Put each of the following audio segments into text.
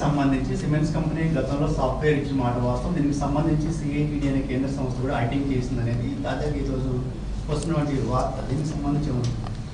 సంబంధించి cements company గతంలో software ఇచ్చిన మాట వాస్తవం దీనికి సంబంధించి సిఐటిడి అనే కేంద్ర సంస్థ కూడా ఐటింగ్ చేసింది అనేది తాజాగా ఈరోజు వస్తున్నటువంటి వార్త దీనికి సంబంధించి ఏమన్నా?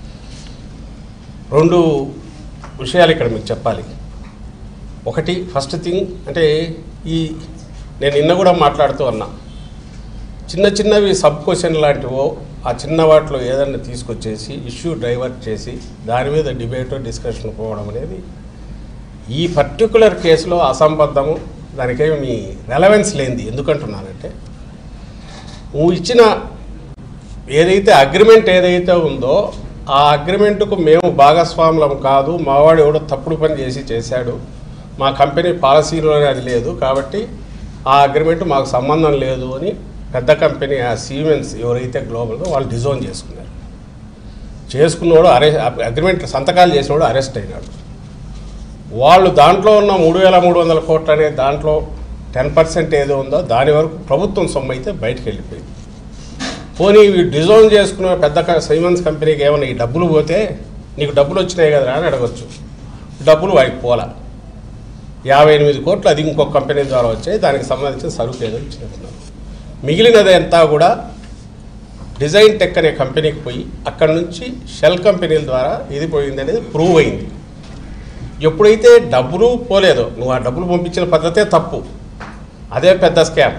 రెండు విషయాలు ఇక్కడ మీకు చెప్పాలి ఒకటి ఫస్ట్ థింగ్ అంటే ఈ నేను నిన్న కూడా మాట్లాడుతూ ఉన్నా చిన్న చిన్నవి సబ్ క్వశ్చన్ లాంటివో ఆ చిన్న వాటిలో ఏదన్నా తీసుకొచ్చేసి ఇష్యూ డైవర్ట్ చేసి దాని మీద డిబేట్ డిస్కషన్ పోవడం అనేది ఈ పర్టికులర్ కేసులో అసంబద్ధము దానికేమి రెలవెన్స్ లేనిది ఎందుకంటున్నానంటే నువ్వు ఇచ్చిన ఏదైతే అగ్రిమెంట్ ఏదైతే ఉందో ఆ అగ్రిమెంట్కు మేము భాగస్వాములం కాదు మావాడు ఎవడో తప్పుడు పని చేసి చేశాడు మా కంపెనీ పాలసీలోనే అది లేదు కాబట్టి ఆ అగ్రిమెంట్ మాకు సంబంధం లేదు అని పెద్ద కంపెనీ ఆ సీమెన్స్ ఎవరైతే గ్లోబల్గా వాళ్ళు డిజోన్ చేసుకున్నారు చేసుకున్నవాడు అరెస్ట్ అగ్రిమెంట్ సంతకాలు చేసినవాడు అరెస్ట్ అయినాడు వాళ్ళు దాంట్లో ఉన్న మూడు వేల మూడు వందల కోట్లు అనే దాంట్లో టెన్ పర్సెంట్ ఏదో ఉందో దాని వరకు ప్రభుత్వం సొమ్ము అయితే బయటకు వెళ్ళిపోయింది పోనీ ఇవి డిజైన్ చేసుకున్న పెద్ద క- సైమన్స్ కంపెనీకి ఏమైనా ఈ డబ్బులు పోతే నీకు డబ్బులు వచ్చినాయి కదా అని అడగచ్చు డబ్బులు వాడికి పోలా యాభై ఎనిమిది కోట్లు అది ఇంకొక కంపెనీ ద్వారా వచ్చాయి దానికి సంబంధించిన సరుకు ఏదో ఇచ్చినట్టున్నారు మిగిలినది అంతా కూడా డిజైన్ టెక్ అనే కంపెనీకి పోయి అక్కడ నుంచి షెల్ కంపెనీల ద్వారా ఇది పోయింది అనేది ప్రూవ్ అయింది ఎప్పుడైతే డబ్బులు పోలేదో నువ్వు ఆ డబ్బులు పంపించిన పద్ధతే తప్పు అదే పెద్ద స్కామ్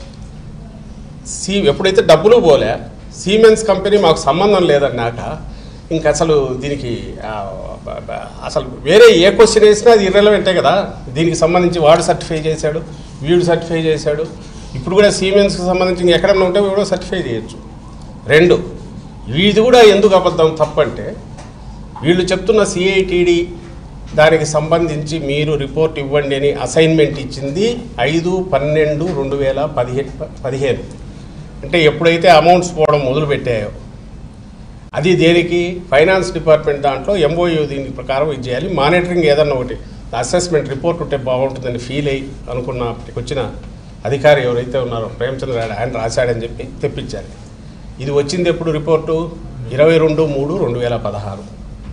సీ ఎప్పుడైతే డబ్బులు పోలే సీమెన్స్ కంపెనీ మాకు సంబంధం లేదన్నాక ఇంక అసలు దీనికి ఆ, బ- బ- అసలు వేరే ఏ క్వశ్చన్ వేసినా అది ఇర్రెలవెంటే కదా దీనికి సంబంధించి వాడు సర్టిఫై చేశాడు వీడు సర్టిఫై చేశాడు ఇప్పుడు కూడా సీమెన్స్కి సంబంధించి ఇంక ఎక్కడన్నా ఉంటే కూడా సర్టిఫై చేయొచ్చు రెండు ఇది కూడా ఎందుకు అబద్ధం తప్పంటే వీళ్ళు చెప్తున్న సిఐటిడి దానికి సంబంధించి మీరు రిపోర్ట్ ఇవ్వండి అని అసైన్మెంట్ ఇచ్చింది ఐదు పన్నెండు రెండు వేల పదిహేను పదిహేను అంటే ఎప్పుడైతే అమౌంట్స్ పోవడం మొదలుపెట్టాయో అది దేనికి ఫైనాన్స్ డిపార్ట్మెంట్ దాంట్లో ఎంఓయూ దీని ప్రకారం ఇది చేయాలి మానిటరింగ్ ఏదన్నా ఒకటి అసెస్మెంట్ రిపోర్ట్ ఉంటే బాగుంటుందని ఫీల్ అయ్యి అనుకున్న అప్పటికి వచ్చిన అధికారి ఎవరైతే ఉన్నారో ప్రేమచంద్ర రాయుడు ఆయన రాశాడని చెప్పి తెప్పించారు ఇది వచ్చింది ఎప్పుడు రిపోర్టు ఇరవై రెండు మూడు రెండు వేల పదహారు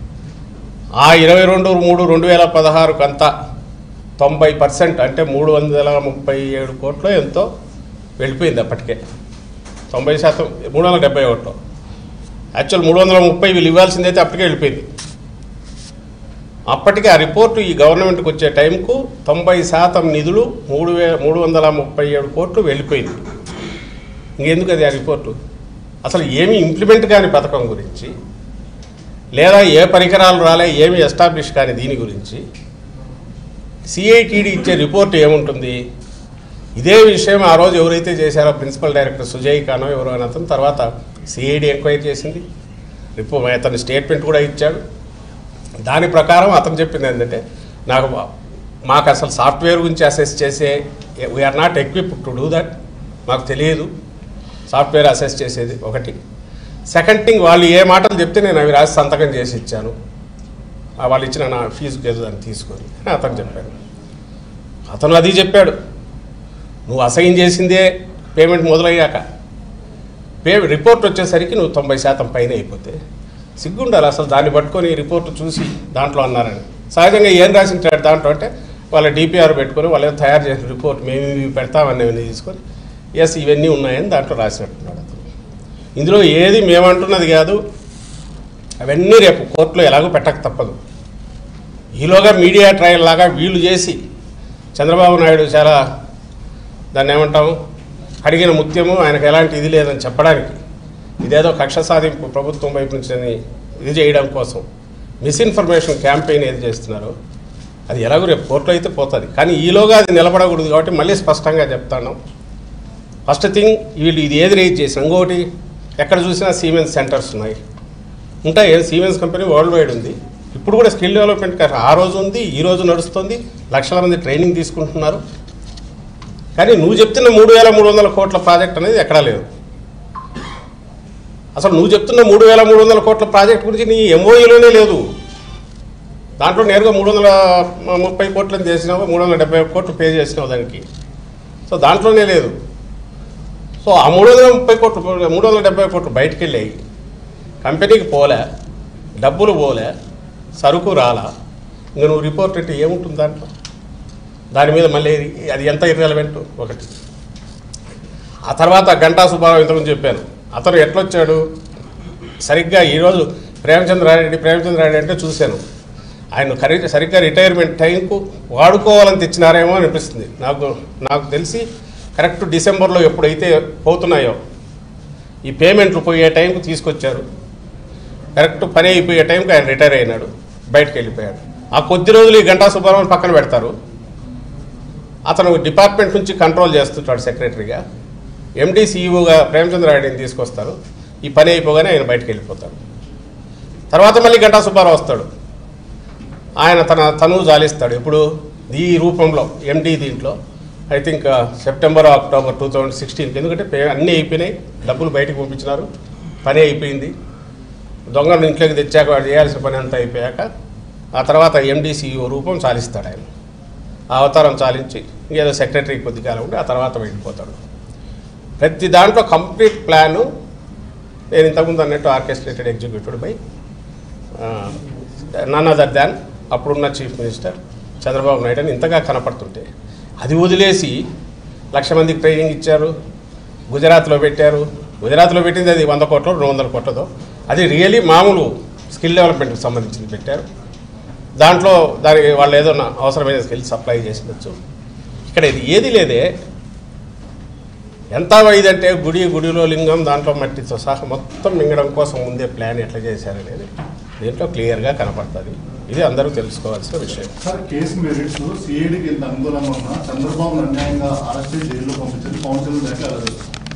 ఆ ఇరవై రెండు మూడు రెండు వేల పదహారుకు అంతా తొంభై పర్సెంట్ అంటే మూడు వందల ముప్పై ఏడు కోట్లు ఎంతో వెళ్ళిపోయింది అప్పటికే తొంభై శాతం మూడు వందల డెబ్బై ఒకటిలో యాక్చువల్ మూడు వందల ముప్పై వీళ్ళు ఇవ్వాల్సిందైతే అప్పటికే వెళ్ళిపోయింది అప్పటికే ఆ రిపోర్టు ఈ గవర్నమెంట్కి వచ్చే టైంకు తొంభై శాతం నిధులు మూడు వే మూడు వందల ముప్పై ఏడు కోట్లు వెళ్ళిపోయింది ఇంకెందుకు అది ఆ రిపోర్టు అసలు ఏమీ ఇంప్లిమెంట్ కాని పథకం గురించి లేదా ఏ పరికరాలు రాలే ఏమి ఎస్టాబ్లిష్ కాని దీని గురించి సిఐటిడి ఇచ్చే రిపోర్ట్ ఏముంటుంది ఇదే విషయం ఆ రోజు ఎవరైతే చేశారో ప్రిన్సిపల్ డైరెక్టర్ సుజయ్ ఖానో ఎవరో అని అతను తర్వాత సిఐడి ఎంక్వైరీ చేసింది రిపో అతని స్టేట్మెంట్ కూడా ఇచ్చాడు దాని ప్రకారం అతను చెప్పింది ఏంటంటే నాకు మా- మాకు అసలు సాఫ్ట్వేర్ గురించి అసెస్ చేసే we're not equip to do that మాకు తెలియదు సాఫ్ట్వేర్ అసెస్ చేసేది ఒకటి సెకండ్ థింగ్ వాళ్ళు ఏ మాటలు చెప్తే నేను అవి రాసి సంతకం చేసి ఇచ్చాను ఆ వాళ్ళు ఇచ్చిన నా ఫీజుకి ఏదో దాన్ని తీసుకొని అని అతను చెప్పాడు అతను అది చెప్పాడు నువ్వు అసైన్ చేసిందే పేమెంట్ మొదలయ్యాక పే రిపోర్ట్ వచ్చేసరికి నువ్వు తొంభై శాతం పైన అయిపోతే సిగ్గుండాలి అసలు దాన్ని పట్టుకొని రిపోర్ట్ చూసి దాంట్లో అన్నారని సహజంగా ఏం రాసింటాడు దాంట్లో అంటే వాళ్ళ డిపిఆర్ పెట్టుకొని వాళ్ళు ఏదో తయారు చేసిన రిపోర్ట్ మేము ఇవి పెడతామని ఇవన్నీ తీసుకొని ఎస్ ఇవన్నీ ఉన్నాయని దాంట్లో రాసినట్టున్నాడు అతను ఇందులో ఏది మేమంటున్నది కాదు అవన్నీ రేపు కోర్టులో ఎలాగో పెట్టక తప్పదు ఈలోగా మీడియా ట్రయల్ లాగా వీళ్ళు చేసి చంద్రబాబు నాయుడు చాలా దాన్ని ఏమంటాము అడిగిన ముత్యము ఆయనకు ఎలాంటి ఇది లేదని చెప్పడానికి ఇదేదో కక్ష సాధింపు ప్రభుత్వం వైపు నుంచి అని ఇది చేయడం కోసం మిస్ఇన్ఫర్మేషన్ క్యాంపెయిన్ ఏది చేస్తున్నారో అది ఎలాగో రేపు కోర్టులో అయితే పోతుంది కానీ ఈలోగా అది నిలబడకూడదు కాబట్టి మళ్ళీ స్పష్టంగా చెప్తాను ఫస్ట్ థింగ్ వీళ్ళు ఇది ఏది రేజ్ చేసిన ఇంకోటి ఎక్కడ చూసినా సీమెన్స్ సెంటర్స్ ఉన్నాయి ఉంటాయి సీమెన్స్ కంపెనీ వరల్డ్ వైడ్ ఉంది ఇప్పుడు కూడా స్కిల్ డెవలప్మెంట్ కా- ఆ రోజు ఉంది ఈ రోజు నడుస్తుంది లక్షల మంది ట్రైనింగ్ తీసుకుంటున్నారు కానీ నువ్వు చెప్తున్న మూడు వేల మూడు వందల కోట్ల ప్రాజెక్ట్ అనేది ఎక్కడా లేదు అసలు నువ్వు చెప్తున్న మూడు వేల మూడు వందల కోట్ల ప్రాజెక్ట్ గురించి నీ ఎంఓఈలోనే లేదు దాంట్లో నేరుగా మూడు వందల ముప్పై కోట్లను చేసినావు మూడు వందల డెబ్బై కోట్లు పే చేసినావు దానికి సో దాంట్లోనే లేదు సో ఆ మూడు వందల ముప్పై కోట్లు మూడు వందల డెబ్బై కోట్లు బయటికి వెళ్ళాయి కంపెనీకి పోలే డబ్బులు పోలే సరుకు రాలా ఇంకా నువ్వు రిపోర్ట్ అంటే ఏముంటుంది దాంట్లో దాని మీద మళ్ళీ అది ఎంత ఇర్రెలవెంట్ ఒకటి ఆ తర్వాత గంటా సుబ్బారావు ఇంతకుముందు చెప్పాను అతను ఎట్లొచ్చాడు సరిగ్గా ఈరోజు ప్రేమచంద్రారెడ్డి ప్రేమచంద్రారెడ్డి అంటే చూశాను ఆయన కరి సరిగ్గా రిటైర్మెంట్ టైంకు వాడుకోవాలని తెచ్చినారేమో అనిపిస్తుంది నాకు నాకు తెలిసి కరెక్ట్ డిసెంబర్లో ఎప్పుడైతే పోతున్నాయో ఈ పేమెంట్లు పోయే టైంకు తీసుకొచ్చారు కరెక్ట్ పని అయిపోయే టైంకి ఆయన రిటైర్ అయినాడు బయటకు వెళ్ళిపోయాడు ఆ కొద్ది రోజులు ఈ గంటా సుబ్బారావు పక్కన పెడతారు అతను డిపార్ట్మెంట్ నుంచి కంట్రోల్ చేస్తుంటాడు సెక్రటరీగా ఎండీ సీఈఓగా ప్రేమచంద్రారెడ్డిని తీసుకొస్తారు ఈ పని అయిపోగానే ఆయన బయటకు వెళ్ళిపోతాడు తర్వాత మళ్ళీ గంటా సుబ్బారావు వస్తాడు ఆయన తన తనువు జాలిస్తాడు ఇప్పుడు ఈ రూపంలో ఎండీ దీంట్లో I think September October two thousand సిక్స్టీన్కి ఎందుకంటే పే అన్నీ అయిపోయినాయి డబ్బులు బయటకు పంపించినారు పని అయిపోయింది దొంగను ఇంట్లోకి తెచ్చాక వాడు చేయాల్సిన పని అంతా అయిపోయాక ఆ తర్వాత ఎండీసీఓ రూపం చాలిస్తాడు ఆయన ఆ అవతారం చాలించి ఇంకేదో సెక్రటరీ కొద్ది కాలం ఉండి ఆ తర్వాత వెళ్ళిపోతాడు ప్రతి దాంట్లో కంప్లీట్ ప్లాను నేను ఇంతకుముందు అన్నట్టు orchestrated executive by none other than అప్పుడున్న చీఫ్ మినిస్టర్ చంద్రబాబు నాయుడు అని ఇంతగా కనపడుతుంటే అది వదిలేసి లక్ష మందికి ట్రైనింగ్ ఇచ్చారు గుజరాత్లో పెట్టారు గుజరాత్లో పెట్టింది అది వంద కోట్లు రెండు వందల కోట్లతో అది రియలీ మామూలు స్కిల్ డెవలప్మెంట్కి సంబంధించింది పెట్టారు దాంట్లో దానికి వాళ్ళు ఏదో నా అవసరమైన స్కిల్ సప్లై చేసిండొచ్చు ఇక్కడ ఇది ఏది లేదే ఎంత ఇదంటే గుడి గుడిలో లింగం దాంట్లో మట్టితో సహా మొత్తం మింగడం కోసం ముందే ప్లాన్ ఎట్లా చేశారనేది దీంట్లో క్లియర్గా కనపడుతుంది ఇది అందరూ తెలుసుకోవాల్సిన విషయం సార్ కేసు మెరిట్స్ సిఐడికి ఇంత అనుకూలంగా ఉన్న చంద్రబాబు అన్యాయంగా అరెస్ట్ చేసి జైల్లో పంపించింది కౌన్సిల్ దాకా వెళ్ళదు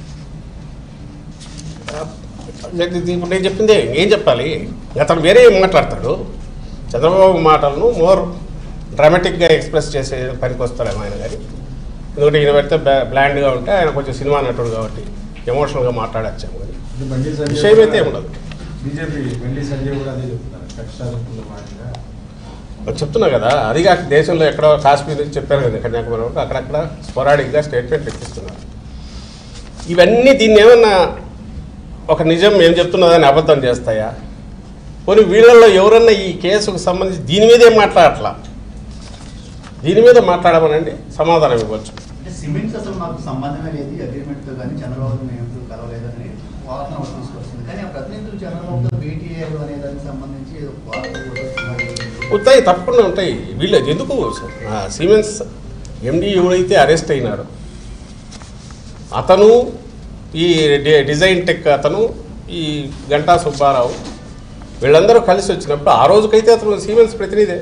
నేను ఇది ఇప్పుడు నేను చెప్పింది ఏం చెప్పాలి అతను వేరే ఏం మాట్లాడతాడు చంద్రబాబు మాటలను మోర్ డ్రామాటిక్గా ఎక్స్ప్రెస్ చేసే పనికి వస్తాడేమో ఆయన గారి ఎందుకంటే ఈయన పెడితే బ్లాండ్గా ఉంటే ఆయన కొంచెం సినిమా నటుడు కాబట్టి ఎమోషనల్గా మాట్లాడచ్చాము కానీ ఇది బండి సంజయ్ విషయం అయితే ఉండదు బీజేపీ బండి సంజయ్ కూడా అదే చెప్తున్నారు కక్షాదింపుల మాదిరిగా అది చెప్తున్నా కదా అది కాక దేశంలో ఎక్కడో కాశ్మీర్ నుంచి చెప్పారు కదా కన్యాకుమారి వరకు అక్కడక్కడ స్పొరాడిక్గా స్టేట్మెంట్ ఇప్పిస్తున్నారు ఇవన్నీ దీన్ని ఏమన్నా ఒక నిజం ఏం చెప్తున్నదని అబద్ధం చేస్తాయా పోనీ వీళ్ళల్లో ఎవరన్నా ఈ కేసుకు సంబంధించి దీని మీదే మాట్లాడట్లా దీని మీద మాట్లాడమనండి సమాధానం ఇవ్వచ్చు అంటే సిమెంట్స్ అసలు మాకు సంబంధమే లేదు అగ్రిమెంట్తో కానీ చంద్రబాబు మేము ఎప్పుడు కలవలేదని వాదన ఒకటి తీసుకొస్తుంది కానీ ఆ ప్రతినిధులు చంద్రబాబుతో భేటీ అయ్యారు అనే దానికి సంబంధించి వార్తలు కూడా వస్తున్నాయి. ఉంటాయి తప్పకుండా ఉంటాయి వీళ్ళు ఎందుకు ఆ, సిమెన్స్ ఎండి ఎవడైతే అరెస్ట్ అయినాడు అతను ఈ డి- డిజైన్ టెక్ అతను ఈ గంటా సుబ్బారావు వీళ్ళందరూ కలిసి వచ్చినప్పుడు ఆ రోజుకైతే అతను సిమెన్స్ ప్రతినిధే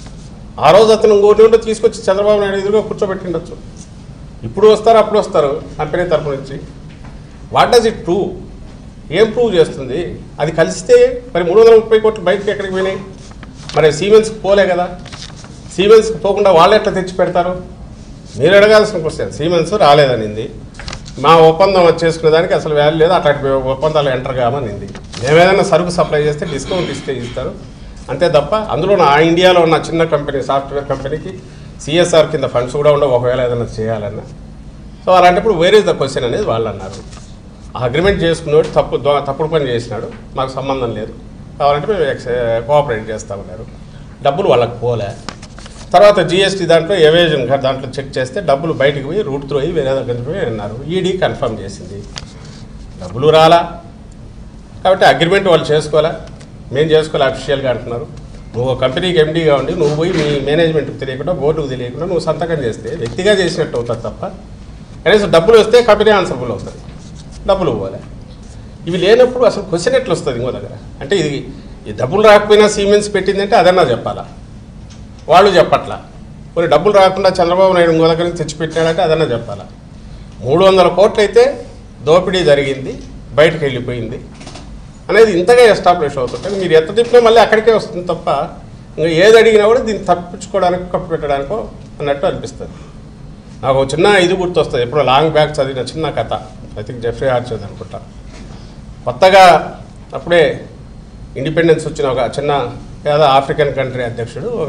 ఆ రోజు అతను ఇంకోటి ఉంటే తీసుకొచ్చి చంద్రబాబు నాయుడు ఎదురుగా కూర్చోబెట్టిండొచ్చు ఇప్పుడు వస్తారు అప్పుడు వస్తారు కంపెనీ తరపు నుంచి వాట్ డస్ ఇట్ ప్రూవ్ ఏం ప్రూవ్ చేస్తుంది అది కలిస్తే మరి మూడు వందల ముప్పై కోట్లు బయటకు ఎక్కడికి పోయినాయి మరి సీమెన్స్కి పోలే కదా సీమెన్స్కి పోకుండా వాళ్ళు ఎట్లా తెచ్చి పెడతారు మీరు అడగాల్సిన క్వశ్చన్ సీమెన్స్ రాలేదనింది మా ఒప్పందం చేసుకునే దానికి అసలు వాల్యూ లేదు అట్లాంటి ఒప్పందాలు ఎంటర్ కామనింది మేమేదైనా సరుకు సప్లై చేస్తే డిస్కౌంట్ ఇస్తే ఇస్తారు అంతే తప్ప అందులో నా ఇండియాలో ఉన్న చిన్న కంపెనీ సాఫ్ట్వేర్ కంపెనీకి సిఎస్ఆర్ కింద ఫండ్స్ కూడా ఉండవు ఒకవేళ ఏదైనా చేయాలన్నా సో అలాంటప్పుడు వేర్ ఇస్ ద క్వశ్చన్ అనేది వాళ్ళు అన్నారు ఆ అగ్రిమెంట్ చేసుకున్నాడు తప్పు దో- తప్పుడు పని చేసినాడు మాకు సంబంధం లేదు కావాలంటే మేము ఎక్స్ కోఆపరేట్ చేస్తామన్నారు డబ్బులు వాళ్ళకి పోలే తర్వాత జిఎస్టీ దాంట్లో ఎవేజన్ దాంట్లో చెక్ చేస్తే డబ్బులు బయటికి పోయి రూట్ త్రూ అయ్యి వేరే దగ్గరికి పోయి అన్నారు ఈడీ కన్ఫర్మ్ చేసింది డబ్బులు రాలా కాబట్టి అగ్రిమెంట్ వాళ్ళు చేసుకోవాలా మేము చేసుకోవాలి అఫీషియల్గా అంటున్నారు నువ్వు ఒక కంపెనీకి ఎండీగా ఉండి నువ్వు పోయి మీ మేనేజ్మెంట్కి తెలియకుండా బోర్డుకు తెలియకుండా నువ్వు సంతకం చేస్తే వ్యక్తిగా చేసినట్టు అవుతుంది తప్ప కనీసం డబ్బులు వస్తే కంపెనీ ఆన్సర్బుల్ అవుతుంది డబ్బులు పోవాలి ఇవి లేనప్పుడు అసలు క్వశ్చన్ ఎట్లా వస్తుంది ఇంకో దగ్గర అంటే ఇది ఈ డబ్బులు రాకపోయినా సీమెన్స్ పెట్టిందంటే అదన్నా చెప్పాలా వాళ్ళు చెప్పట్లా కొన్ని డబ్బులు రాకుండా చంద్రబాబు నాయుడు ఇంకో దగ్గర నుంచి తెచ్చిపెట్టినాడంటే అదన్నా చెప్పాలా మూడు వందల కోట్లు అయితే దోపిడీ జరిగింది బయటకు వెళ్ళిపోయింది అనేది ఇంతగా ఎస్టాబ్లిష్ అవుతుంటుంది మీరు ఎంత తిప్పినా మళ్ళీ అక్కడికే వస్తుంది తప్ప ఇంకా ఏది అడిగినా కూడా దీన్ని తప్పించుకోవడానికి కప్పు పెట్టడానికో అన్నట్టు అనిపిస్తుంది నాకు ఒక చిన్న ఇది గుర్తొస్తుంది ఎప్పుడో లాంగ్ బ్యాక్ చదివిన చిన్న కథ ఐ థింక్ జెఫ్రీ ఆర్చర్ అనుకుంటా కొత్తగా అప్పుడే ఇండిపెండెన్స్ వచ్చిన ఒక చిన్న పేద ఆఫ్రికన్ కంట్రీ అధ్యక్షుడు ఒక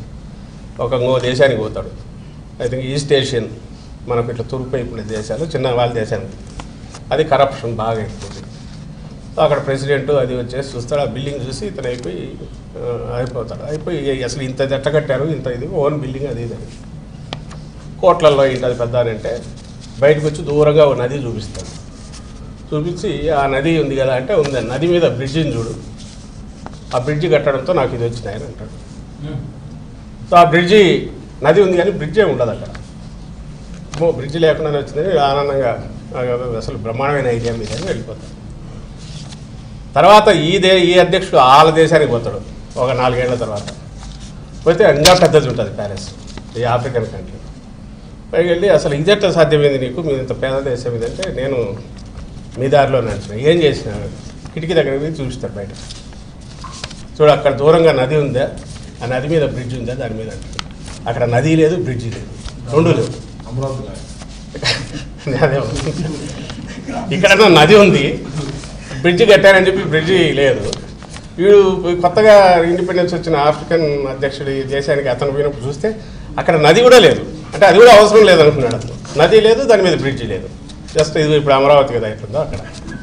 ఒక ఇంకో దేశానికి పోతాడు ఐ థింక్ ఈస్ట్ ఏషియన్ మనకు ఇట్లా తూర్పు వైపు ఉండే దేశాలు చిన్న వాళ్ళ దేశానికి అది కరప్షన్ బాగా ఎక్కువ ఉంది. సో అక్కడ ప్రెసిడెంట్ అది వచ్చేసి చూస్తాడు ఆ బిల్డింగ్ చూసి ఇతను అయిపోయి ఆ, అయిపోతాడు అయిపోయి అసలు ఇంత ఎట్ట కట్టారు ఇంత ఇది ఓన్ బిల్డింగ్ అది ఇది అని కోట్లల్లో ఏంటి అది పెద్ద అని అంటే బయటకు వచ్చి దూరంగా ఒక నది చూపిస్తాడు చూపించి ఆ నది ఉంది కదా అంటే ఉంది నది మీద బ్రిడ్జిని చూడు ఆ బ్రిడ్జి కట్టడంతో నాకు ఇది వచ్చింది ఆయన అంటాడు సో ఆ బ్రిడ్జి నది ఉంది కానీ బ్రిడ్జే ఉండదు అక్కడ ఓ బ్రిడ్జి లేకుండానే వచ్చిందని ఆనందంగా "ఆ, అసలు బ్రహ్మాండమైన ఐడియా మీద అని వెళ్ళిపోతాడు తర్వాత ఈ దే ఈ అధ్యక్షుడు వాళ్ళ దేశానికి పోతాడు ఒక నాలుగేళ్ల తర్వాత పోతే ఇంకా పెద్దది ఉంటుంది ప్యాలెస్ ఈ ఆఫ్రికన్ కంట్రీ పైకి వెళ్ళి అసలు ఇదెట్లా సాధ్యమైంది నీకు మీ ఇంత పేద దేశం ఇదంటే నేను మీ దారిలో నడిచిన ఏం చేసిన కిటికీ దగ్గర పోయి చూపిస్తాడు బయట చూడు అక్కడ దూరంగా నది ఉందా ఆ నది మీద బ్రిడ్జ్ ఉందా దాని మీద అంటాడు. అక్కడ నది లేదు బ్రిడ్జి లేదు రెండు లేవు అమరావతి లాగా. అదే ఇక్కడ నది ఉంది బ్రిడ్జి కట్టారని చెప్పి బ్రిడ్జి లేదు వీడు కొత్తగా ఇండిపెండెన్స్ వచ్చిన ఆఫ్రికన్ అధ్యక్షుడు ఈ దేశానికి అతను పోయినప్పుడు చూస్తే అక్కడ నది కూడా లేదు అంటే అది కూడా అవసరం లేదనుకున్నాడు అతను నది లేదు దాని మీద బ్రిడ్జి లేదు జస్ట్ ఇది ఇప్పుడు అమరావతి కదా అవుతుందో అక్కడ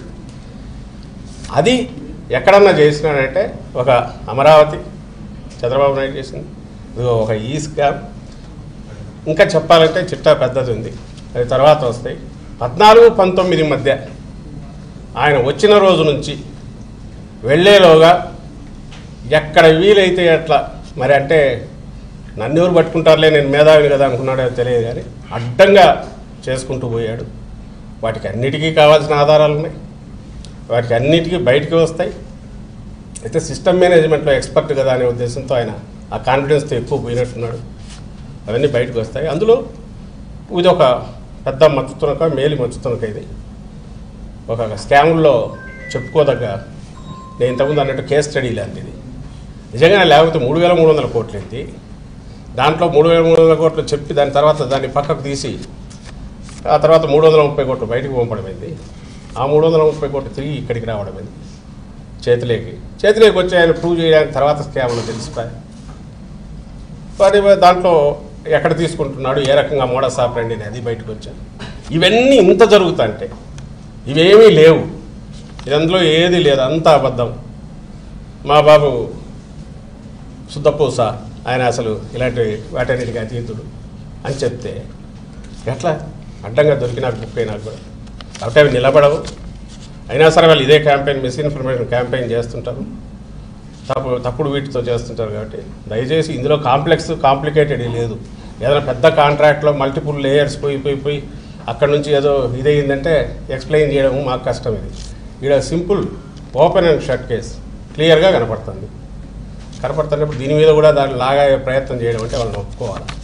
అది ఎక్కడన్నా చేసినాడంటే ఒక అమరావతి చంద్రబాబు నాయుడు చేసింది ఇదిగో ఒక ఈ స్కామ్ ఇంకా చెప్పాలంటే చిట్టా పెద్దది ఉంది అది తర్వాత వస్తాయి పద్నాలుగు పంతొమ్మిది మధ్య ఆయన వచ్చిన రోజు నుంచి వెళ్ళేలోగా ఎక్కడ వీలైతే అట్లా మరి అంటే నన్ను ఎవరు పట్టుకుంటారులే నేను మేధావిని కదా అనుకున్నాడో తెలియదు కానీ అడ్డంగా చేసుకుంటూ పోయాడు వాటికి అన్నిటికీ కావాల్సిన ఆధారాలు ఉన్నాయి వాటికి అన్నిటికీ బయటికి వస్తాయి అయితే సిస్టమ్ మేనేజ్మెంట్లో ఎక్స్పర్ట్ కదా అనే ఉద్దేశంతో ఆయన ఆ కాన్ఫిడెన్స్తో ఎక్కువ పోయినట్టున్నాడు అవన్నీ బయటకు వస్తాయి అందులో ఇది ఒక పెద్ద మచ్చుతునక మేలి మచ్చుతునక ఇది ఒక స్కాముల్లో చెప్పుకోదగ్గ నేను ఇంతకుముందు అన్నట్టు కేస్ స్టడీ లాంటిది నిజంగానే లేకపోతే మూడు వేల మూడు వందల కోట్లు ఎత్తి దాంట్లో మూడు వేల మూడు వందల కోట్లు చెప్పి దాని తర్వాత దాన్ని పక్కకు తీసి ఆ తర్వాత మూడు వందల ముప్పై కోట్లు బయటకు పంపడమైంది ఆ మూడు వందల ముప్పై కోట్లు తిరిగి ఇక్కడికి రావడమైంది చేతిలోకి చేతిలోకి వచ్చి ఆయన ప్రూవ్ చేయడానికి తర్వాత స్కామ్లు తెలిసిపోయాయి వాటి దాంట్లో ఎక్కడ తీసుకుంటున్నాడు ఏ రకంగా మోడస్ ఆపరండి అని అది బయటకు వచ్చాను ఇవన్నీ ఇంత జరుగుతాంటే ఇవేమీ లేవు ఇది అందులో ఏది లేదు అంతా అబద్ధం మా బాబు శుద్ధపూస ఆయన అసలు ఇలాంటి వాటన్నిటికీ అతీతుడు అని చెప్తే ఎట్లా అడ్డంగా దొరికి నాకు బుక్ అయినా కూడా కాబట్టి అవి నిలబడవు అయినా సరే వాళ్ళు ఇదే క్యాంపెయిన్ మిస్ఇన్ఫర్మేషన్ క్యాంపెయిన్ చేస్తుంటారు తప్పు తప్పుడు వీటితో చేస్తుంటారు కాబట్టి దయచేసి ఇందులో కాంప్లెక్స్ కాంప్లికేటెడ్ లేదు ఏదైనా పెద్ద కాంట్రాక్ట్లో మల్టిపుల్ లేయర్స్ పోయి పోయి పోయి అక్కడ నుంచి ఏదో ఇదయిందంటే ఎక్స్ప్లెయిన్ చేయడం మాకు కష్టం ఇది ఇక్కడ simple open and shut case క్లియర్గా కనపడుతుంది కనపడుతున్నప్పుడు దీని మీద కూడా దాన్ని లాగా ప్రయత్నం చేయడం అంటే వాళ్ళని ఒప్పుకోవాలి